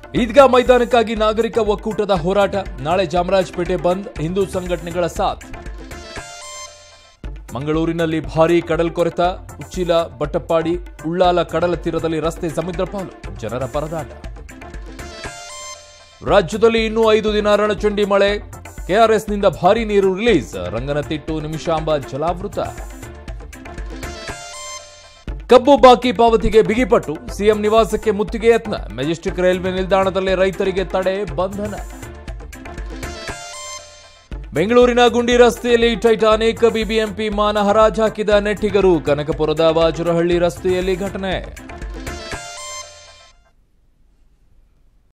ಈದ್ಗಾ ಮೈದಾನಕ್ಕಾಗಿ ನಾಗರಿಕ ಒಕ್ಕೂಟದ ಹೋರಾಟ ನಾಳೆ ಚಾಮರಾಜಪೇಟೆ ಬಂದ್ ಹಿಂದೂ ಸಂಘಟನೆಗಳ ಸಾಥ್ ಮಂಗಳೂರಿನಲ್ಲಿ ಭಾರೀ ಕಡಲ್ಕೊರೆತ ಉಚ್ಚಿಲ ಬಟ್ಟಪ್ಪಾಡಿ ಉಳ್ಳಾಲ ಕಡಲ ತೀರದಲ್ಲಿ ರಸ್ತೆ ಸಮುದ್ರ ಪಾಲು ಜನರ ಪರದಾಟ ರಾಜ್ಯದಲ್ಲಿ ಇನ್ನೂ ಐದು ದಿನ ರಣಚಂಡಿ ಮಳೆ ಕೆಆರ್ಎಸ್ನಿಂದ ಭಾರೀ ನೀರು ರಿಲೀಸ್ ರಂಗನತಿಟ್ಟು ನಿಮಿಷಾಂಬ ಜಲಾವೃತ ಕಬ್ಬು ಬಾಕಿ ಪಾವತಿಗೆ ಬಿಗಿಪಟ್ಟು ಸಿಎಂ ನಿವಾಸಕ್ಕೆ ಮುತ್ತಿಗೆ ಯತ್ನ ಮೆಜೆಸ್ಟಿಕ್ ರೈಲ್ವೆ ನಿಲ್ದಾಣದಲ್ಲಿ ರೈತರಿಗೆ ತಡೆ ಬಂಧನ ಬೆಂಗಳೂರಿನ ಗುಂಡಿ ರಸ್ತೆಯಲ್ಲಿ ಟೈಟಾನಿಕ್ ಬಿಬಿಎಂಪಿ ಮಾನ ಹರಾಜು ಹಾಕಿದ ನೆಟ್ಟಿಗರು ಕನಕಪುರದ ವಾಜುರಹಳ್ಳಿ ರಸ್ತೆಯಲ್ಲಿ ಘಟನೆ